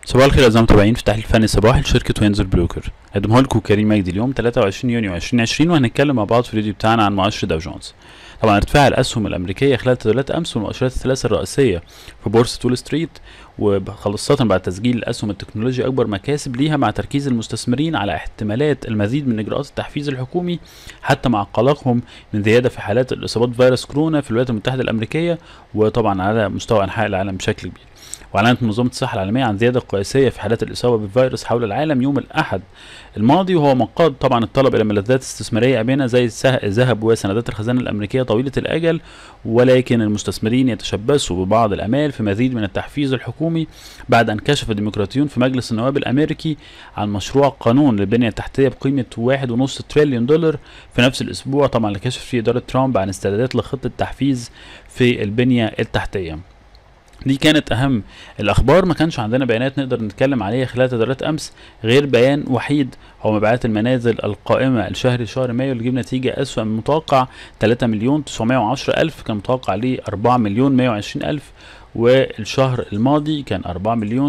صباح الخير اعزائي المتابعين في تحليل فني صباحي لشركه وينزل بروكر هقدمه لكم كريم مجدي اليوم 23 يونيو 2020 وهنتكلم مع بعض في الفيديو بتاعنا عن مؤشر داو جونز طبعا ارتفاع الاسهم الامريكيه خلال تداولات امس والمؤشرات الثلاثه الرئيسيه في بورصه وول ستريت وخاصة بعد تسجيل الأسهم التكنولوجيا أكبر مكاسب ليها مع تركيز المستثمرين على احتمالات المزيد من إجراءات التحفيز الحكومي حتى مع قلقهم من زيادة في حالات الإصابات بفيروس كورونا في الولايات المتحدة الأمريكية وطبعا على مستوى أنحاء العالم بشكل كبير. واعلنت منظمه الصحه العالميه عن زياده قياسيه في حالات الاصابه بالفيروس حول العالم يوم الاحد الماضي وهو ما قاد طبعا الطلب الى ملذات استثماريه امنه زي الذهب وسندات الخزانه الامريكيه طويله الاجل ولكن المستثمرين يتشبثوا ببعض الامال في مزيد من التحفيز الحكومي بعد ان كشف الديمقراطيون في مجلس النواب الامريكي عن مشروع قانون للبنيه التحتيه بقيمه 1.5 تريليون دولار في نفس الاسبوع طبعا اللي كشف فيه اداره ترامب عن استعدادات لخطه تحفيز في البنيه التحتيه دي كانت اهم الاخبار ما كانش عندنا بيانات نقدر نتكلم عليها خلال تداولات امس غير بيان وحيد هو مبيعات المنازل القائمه لشهر شهر مايو اللي جاب نتيجه اسوأ من متوقع 3 مليون 910 الف كان متوقع ليه 4 مليون 120 الف والشهر الماضي كان 4 مليون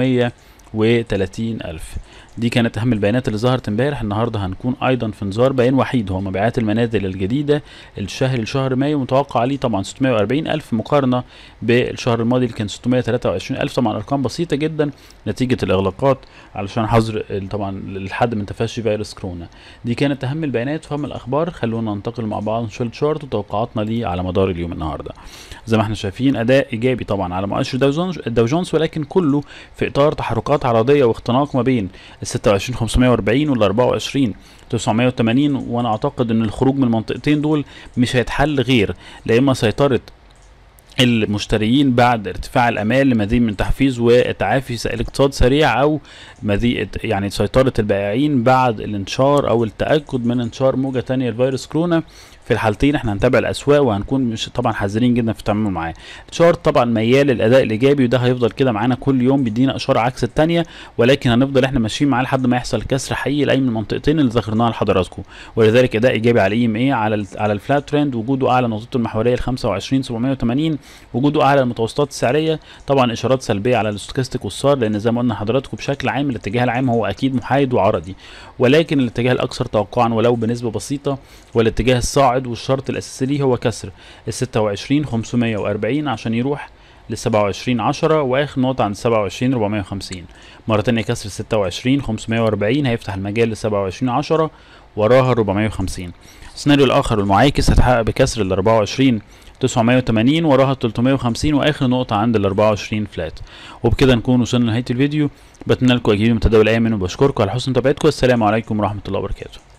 330 الف دي كانت اهم البيانات اللي ظهرت امبارح النهارده هنكون ايضا في انذار بيان وحيد هو مبيعات المنازل الجديده الشهر لشهر مايو متوقع عليه طبعا 640 الف مقارنه بالشهر الماضي اللي كان 623 الف طبعا ارقام بسيطه جدا نتيجه الاغلاقات علشان حظر طبعا لحد من تفشي فيروس كورونا دي كانت اهم البيانات واهم الاخبار خلونا ننتقل مع بعض نشوف الشارت وتوقعاتنا ليه على مدار اليوم النهارده زي ما احنا شايفين اداء ايجابي طبعا على مؤشر داو جونز داو جونز ولكن كله في اطار تحركات عرضيه واختناق ما بين ال 26 540 وال 24 980 وانا اعتقد ان الخروج من المنطقتين دول مش هيتحل غير لا اما سيطره المشتريين بعد ارتفاع الامال لمزيد من تحفيز وتعافي الاقتصاد سريع او مزيد يعني سيطره البائعين بعد الانتشار او التاكد من انتشار موجه ثانيه لفيروس كورونا في الحالتين احنا هنتابع الاسواق وهنكون مش طبعا حذرين جدا في التعامل معاه الشارت طبعا ميال للاداء الايجابي وده هيفضل كده معانا كل يوم بيدينا اشاره عكس الثانيه ولكن هنفضل احنا ماشيين معاه لحد ما يحصل كسر حقيقي لاي من المنطقتين اللي ذكرناها لحضراتكم ولذلك اداء ايجابي على اي ام اي على ال على الفلات ترند وجوده اعلى نقطته المحوريه ال 25 780 وجوده اعلى المتوسطات السعريه طبعا اشارات سلبيه على الاستوكاستيك والسار لان زي ما قلنا لحضراتكم بشكل عام الاتجاه العام هو اكيد محايد وعرضي ولكن الاتجاه الاكثر توقعا ولو بنسبه بسيطه والاتجاه الصاعد والشرط الاساسي ليه هو كسر ال 26 540 عشان يروح ل 27 10 واخر نقطة عند 27 450 مرة تانية كسر 26 540 هيفتح المجال ل 27 10 وراها 450 السيناريو الآخر المعاكس هتحقق بكسر ال 24 980 وراها 350 واخر نقطة عند ال 24 فلات وبكده نكون وصلنا لنهاية الفيديو بتمنى لكم اجيب متداول امن وبشكركم على حسن متابعتكم والسلام عليكم ورحمة الله وبركاته